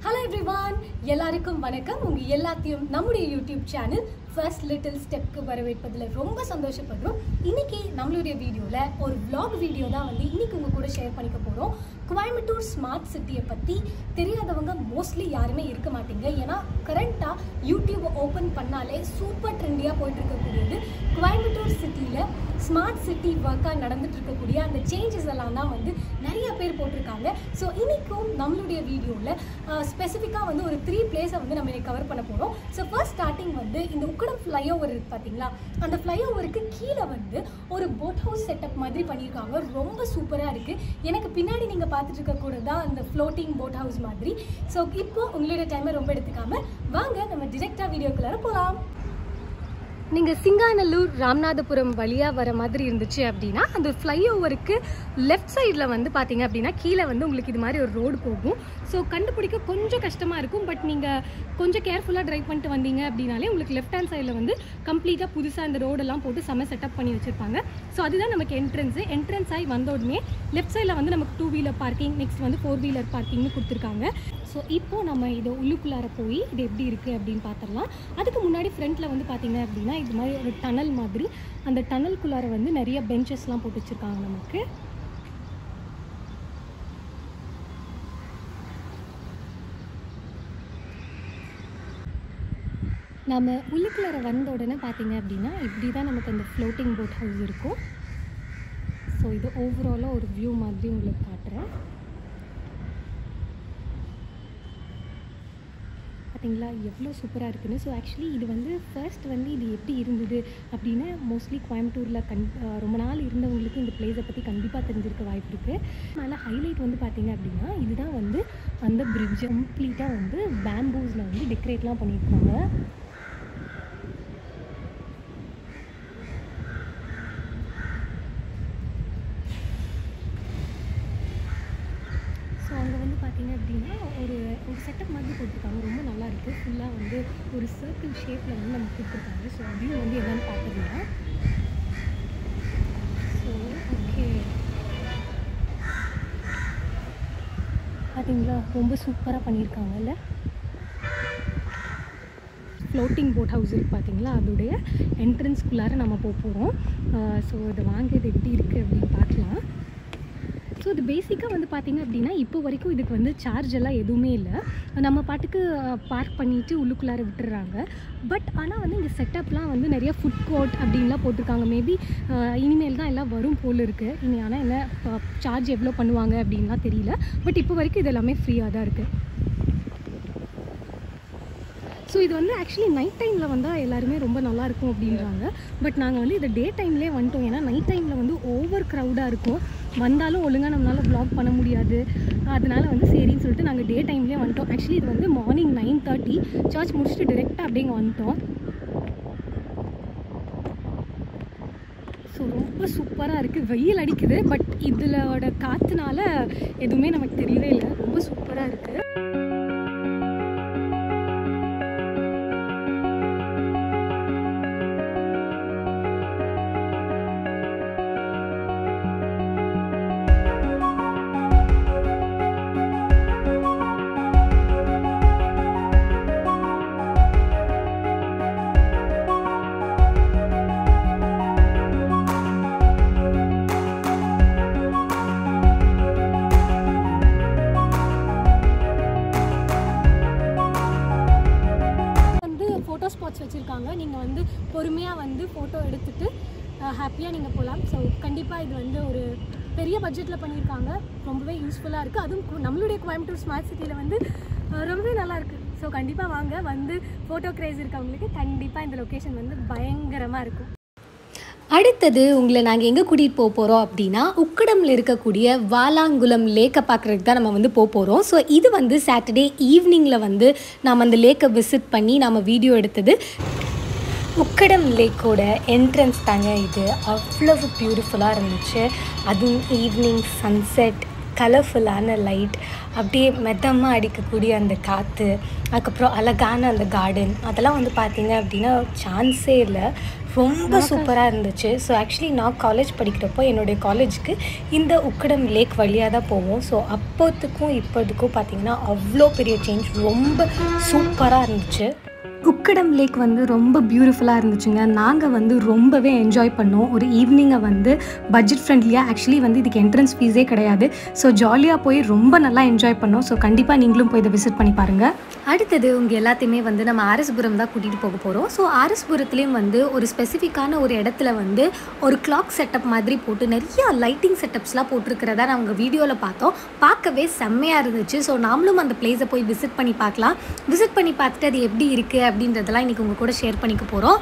hello everyone எல்லாருக்கும் வணக்கம் உங்க எல்லாத்தையும் நம்முடைய யூடியூப் சேனல் ஃபர்ஸ்ட் லிட்டில் ஸ்டெப்க்கு வரவேற்பதில் ரொம்ப சந்தோஷப்படுறோம் இன்னைக்கு நம்மளுடைய வீடியோவில் ஒரு vlog வீடியோ தான் வந்து இன்னைக்கு உங்க கூட ஷேர் பண்ணிக்க போகிறோம் கோயம்புத்தூர் ஸ்மார்ட் சிட்டியை பற்றி தெரியாதவங்க மோஸ்ட்லி யாருமே இருக்க மாட்டீங்க ஏன்னா கரண்ட்டாக யூடியூப் ஓப்பன் பண்ணாலே சூப்பர் ட்ரெண்டியாக போயிட்டு இருக்கக்கூடியது கோயம்புத்தூர் சிட்டியில் ஸ்மார்ட் சிட்டி ஒர்க்காக நடந்துட்டு இருக்கக்கூடிய அந்த சேஞ்சஸ் எல்லாம் தான் வந்து நிறைய பேர் போட்டிருக்காங்க ஸோ இன்னைக்கும் நம்மளுடைய வீடியோவில் ஸ்பெசிஃபிக்காக வந்து ஒரு த்ரீ பிளேஸை வந்து நம்ம கவர் பண்ண போகிறோம் ஸோ ஃபர்ஸ்ட் ஸ்டார்டிங் வந்து இந்த உக்கடம் ஃப்ளைஓவர் இருக்கு பார்த்தீங்களா அந்த ஃப்ளைஓவருக்கு கீழே வந்து ஒரு போட் ஹவுஸ் செட்டப் மாதிரி பண்ணியிருக்காங்க ரொம்ப சூப்பராக இருக்குது எனக்கு பின்னாடி நீங்கள் பார்த்துட்டு இருக்க கூட தான் அந்த ஃப்ளோட்டிங் போட் ஹவுஸ் மாதிரி ஸோ இப்போ உங்களோட டைமை ரொம்ப எடுத்துக்காம வாங்க நம்ம டிரெக்டாக வீடியோக்குள்ளார போகலாம் நீங்கள் சிங்காநல்லூர் ராமநாதபுரம் வழியாக வர மாதிரி இருந்துச்சு அப்படின்னா அந்த ஃப்ளைஓவருக்கு லெஃப்ட் சைடில் வந்து பார்த்தீங்க அப்படின்னா கீழே வந்து உங்களுக்கு இது மாதிரி ஒரு ரோடு போகும் ஸோ கண்டுபிடிக்க கொஞ்சம் கஷ்டமாக இருக்கும் பட் நீங்கள் கொஞ்சம் கேர்ஃபுல்லாக ட்ரைவ் பண்ணிட்டு வந்தீங்க அப்படின்னாலே உங்களுக்கு லெஃப்ட் ஹேண்ட் சைடில் வந்து கம்ப்ளீட்டாக புதுசாக இந்த ரோடெல்லாம் போட்டு செம்ம செட்டப் பண்ணி வச்சுருப்பாங்க ஸோ அதுதான் நமக்கு என்ட்ரன்ஸு என்ட்ரன்ஸ் ஆகி வந்த உடனே லெஃப்ட் சைடில் வந்து நமக்கு டூ வீலர் பார்க்கிங் நெக்ஸ்ட் வந்து ஃபோர் வீலர் பார்க்கிங்னு கொடுத்துருக்காங்க ஸோ இப்போ நம்ம இதை உள்ளுக்குள்ளார போய் இது எப்படி இருக்குது அப்படின்னு பார்த்துடலாம் அதுக்கு முன்னாடி ஃப்ரண்ட்டில் வந்து பார்த்தீங்க அப்படின்னா இது மாதிரி ஒரு டனல் மாதிரி அந்த டனல்குள்ளார வந்து நிறைய பெஞ்சஸ்லாம் போட்டு வச்சுருக்காங்க நமக்கு நம்ம உள்ளுக்குள்ளார வந்த உடனே பார்த்தீங்க அப்படின்னா இப்படி தான் நமக்கு அந்த ஃப்ளோட்டிங் போட் ஹவுஸ் இருக்கும் ஸோ இது ஓவராலாக ஒரு வியூ மாதிரி உங்களுக்கு காட்டுறேன் பார்த்தீங்களா எவ்வளோ சூப்பராக இருக்குன்னு ஸோ ஆக்சுவலி இது வந்து ஃபர்ஸ்ட் வந்து இது எப்படி இருந்தது அப்படின்னு மோஸ்ட்லி கோயம்புத்தூரில் கண் அஹ் ரொம்ப நாள் இருந்தவங்களுக்கு இந்த பிளேஸை பற்றி கண்டிப்பாக தெரிஞ்சிருக்க வாய்ப்பு இருக்குது அதனால் ஹைலைட் வந்து பார்த்தீங்க அப்படின்னா இதுதான் வந்து அந்த பிரிட்ஜ் கம்ப்ளீட்டாக வந்து பேம்பூஸில் வந்து டெக்கரேட்லாம் பண்ணியிருக்காங்க ஸோ அங்கே வந்து பார்த்தீங்க அப்படின்னா ஒரு ஒரு செட்டப் மாதிரி போட்டிருக்காங்க ரொம்ப நல்லா இருக்குது ஃபுல்லாக வந்து ஒரு சர்க்கிள் ஷேப்பில் வந்து நம்ம கொடுத்துருக்காங்க ஸோ அதையும் வந்து என்னென்னு பார்த்துக்கலாம் ஸோ ஓகே பார்த்தீங்களா ரொம்ப சூப்பராக பண்ணியிருக்காங்கல்ல ஃப்ளோட்டிங் போட் ஹவுஸ் இருக்குது பார்த்தீங்களா அதோடைய என்ட்ரன்ஸ்குள்ளார நம்ம போக போகிறோம் ஸோ இதை வாங்கியது எப்படி இருக்குது அப்படின்னு பார்க்கலாம் ஸோ இது பேசிக்காக வந்து பார்த்திங்க அப்படின்னா இப்போ வரைக்கும் இதுக்கு வந்து சார்ஜ் எல்லாம் எதுவுமே இல்லை நம்ம பாட்டுக்கு பார்க் பண்ணிவிட்டு உள்ளுக்குள்ளார விட்டுறாங்க பட் ஆனால் வந்து இந்த செட்டப்லாம் வந்து நிறைய ஃபுட் கோர்ட் அப்படின்லாம் போட்டிருக்காங்க மேபி இனிமேல் தான் எல்லாம் வரும் போல் இருக்குது இனி ஆனால் என்ன சார்ஜ் எவ்வளோ பண்ணுவாங்க அப்படின்லாம் தெரியல பட் இப்போ வரைக்கும் இது எல்லாமே ஃப்ரீயாக தான் இருக்குது ஸோ இது வந்து ஆக்சுவலி நைட் டைமில் வந்தால் எல்லாருமே ரொம்ப நல்லா இருக்கும் அப்படின்றாங்க பட் நாங்கள் வந்து இதை டே டைம்லேயே வந்துட்டோம் ஏன்னா நைட் டைமில் வந்து ஓவர் க்ரௌடாக இருக்கும் வந்தாலும் ஒழுங்காக நம்மளால் ப்ளாக் பண்ண முடியாது அதனால வந்து சரின்னு சொல்லிட்டு நாங்கள் டே டைம்லேயே வந்துட்டோம் ஆக்சுவலி இது வந்து மார்னிங் நைன் தேர்ட்டி சர்ச் முடிச்சுட்டு டிரெக்டாக அப்படியே இங்கே வந்துட்டோம் ஸோ ரொம்ப சூப்பராக இருக்குது வெயில் அடிக்குது பட் இதிலோட காற்றுனால எதுவுமே நமக்கு தெரியவே இல்லை ரொம்ப சூப்பராக இருக்குது வந்து ஃபோட்டோ ஸ்பாட்ஸ் வச்சுருக்காங்க நீங்கள் வந்து பொறுமையாக வந்து ஃபோட்டோ எடுத்துட்டு ஹாப்பியாக நீங்கள் போகலாம் ஸோ கண்டிப்பாக இது வந்து ஒரு பெரிய பட்ஜெட்டில் பண்ணியிருக்காங்க ரொம்பவே யூஸ்ஃபுல்லாக இருக்குது அதுவும் கு- நம்மளுடைய கோயம்புத்தூர் ஸ்மார்ட் சிட்டியில் வந்து அஹ், ரொம்பவே நல்லா இருக்குது ஸோ கண்டிப்பாக வாங்க வந்து ஃபோட்டோ கிரேஸ் இருக்கவங்களுக்கு கண்டிப்பாக இந்த லொக்கேஷன் வந்து பயங்கரமாக இருக்கும் அடுத்தது உங்களை நாங்கள் எங்கே கூட்டிகிட்டு போக போகிறோம் அப்படின்னா உக்கடமில் இருக்கக்கூடிய வாலாங்குளம் லேக்கை பார்க்குறதுக்கு தான் நம்ம வந்து போக போகிறோம் ஸோ இது வந்து சாட்டர்டே ஈவினிங்கில் வந்து நாம் அந்த லேக்கை விசிட் பண்ணி நாம் வீடியோ எடுத்தது உக்கடம் லேக்கோட என்ட்ரன்ஸ் தாங்க இது அவ்வளவு பியூட்டிஃபுல்லாக இருந்துச்சு அதுவும் ஈவினிங் சன்செட் கலர்ஃபுல்லான லைட் அப்படியே மெத்தமாக அடிக்கக்கூடிய அந்த காற்று அதுக்கப்புறம் அழகான அந்த கார்டன் அதெல்லாம் வந்து பார்த்தீங்க அப்படின்னா சான்ஸே இல்லை ரொம்ப சூப்பராக இருந்துச்சு ஸோ ஆக்சுவலி நான் காலேஜ் படிக்கிறப்போ என்னுடைய காலேஜுக்கு இந்த உக்கடம் லேக் வழியாக தான் போவோம் ஸோ அப்போத்துக்கும் இப்போதுக்கும் பார்த்தீங்கன்னா அவ்வளோ பெரிய சேஞ்ச் ரொம்ப சூப்பராக இருந்துச்சு உக்கடம் லேக் வந்து ரொம்ப பியூட்டிஃபுல்லாக இருந்துச்சுங்க நாங்கள் வந்து ரொம்பவே என்ஜாய் பண்ணோம் ஒரு ஈவினிங்கை வந்து பட்ஜெட் ஃப்ரெண்ட்லியாக ஆக்சுவலி வந்து இதுக்கு என்ட்ரன்ஸ் ஃபீஸே கிடையாது ஸோ ஜாலியாக போய் ரொம்ப நல்லா என்ஜாய் பண்ணோம் ஸோ கண்டிப்பாக நீங்களும் போய் இதை விசிட் பண்ணி பாருங்கள் அடுத்தது உங்கள் எல்லாத்தையுமே வந்து நம்ம ஆர்எஸ்புரம் தான் கூட்டிகிட்டு போக போகிறோம் ஸோ ஆர்எஸ்புரத்துலேயும் வந்து ஒரு ஸ்பெசிஃபிக்கான ஒரு இடத்துல வந்து ஒரு கிளாக் செட்டப் மாதிரி போட்டு நிறைய லைட்டிங் செட்டப்ஸ்லாம் போட்டிருக்கிறதா நான் உங்கள் வீடியோவில் பார்த்தோம் பார்க்கவே செம்மையாக இருந்துச்சு ஸோ நாமளும் அந்த பிளேஸை போய் விசிட் பண்ணி பார்க்கலாம் விசிட் பண்ணி பார்த்துட்டு அது எப்படி இருக்குது அப்படின்றதெல்லாம் இன்றைக்கி உங்கள் கூட ஷேர் பண்ணிக்க போகிறோம்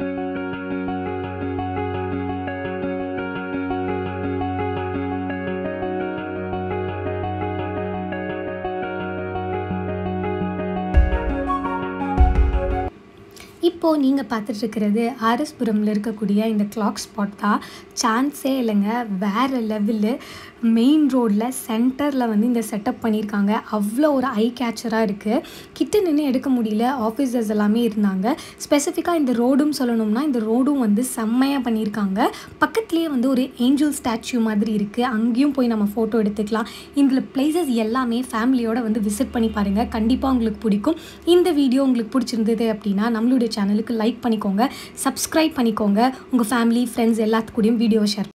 இப்போது நீங்கள் பார்த்துட்டு இருக்கிறது ஆர்எஸ்புரமில் இருக்கக்கூடிய இந்த கிளாக் ஸ்பாட் தான் சான்ஸே இல்லைங்க வேறு லெவலு மெயின் ரோடில் சென்டரில் வந்து இந்த செட்டப் பண்ணியிருக்காங்க அவ்வளோ ஒரு ஐ கேச்சராக இருக்குது கிட்ட நின்று எடுக்க முடியல ஆஃபீஸர்ஸ் எல்லாமே இருந்தாங்க ஸ்பெசிஃபிக்காக இந்த ரோடும் சொல்லணும்னா இந்த ரோடும் வந்து செம்மையாக பண்ணியிருக்காங்க பக்கத்துலேயே வந்து ஒரு ஏஞ்சல் ஸ்டாச்சு மாதிரி இருக்குது அங்கேயும் போய் நம்ம ஃபோட்டோ எடுத்துக்கலாம் இந்த பிளேசஸ் எல்லாமே ஃபேமிலியோட வந்து விசிட் பண்ணி பாருங்கள் கண்டிப்பாக உங்களுக்கு பிடிக்கும் இந்த வீடியோ உங்களுக்கு பிடிச்சிருந்தது அப்படின்னா நம்மளுடைய சேனலுக்கு லைக் பண்ணிக்கோங்க சப்ஸ்கிரைப் பண்ணிக்கோங்க உங்கள் ஃபேமிலி ஃப்ரெண்ட்ஸ் எல்லாத்துக்கூடயும் வீடியோ ஷேர்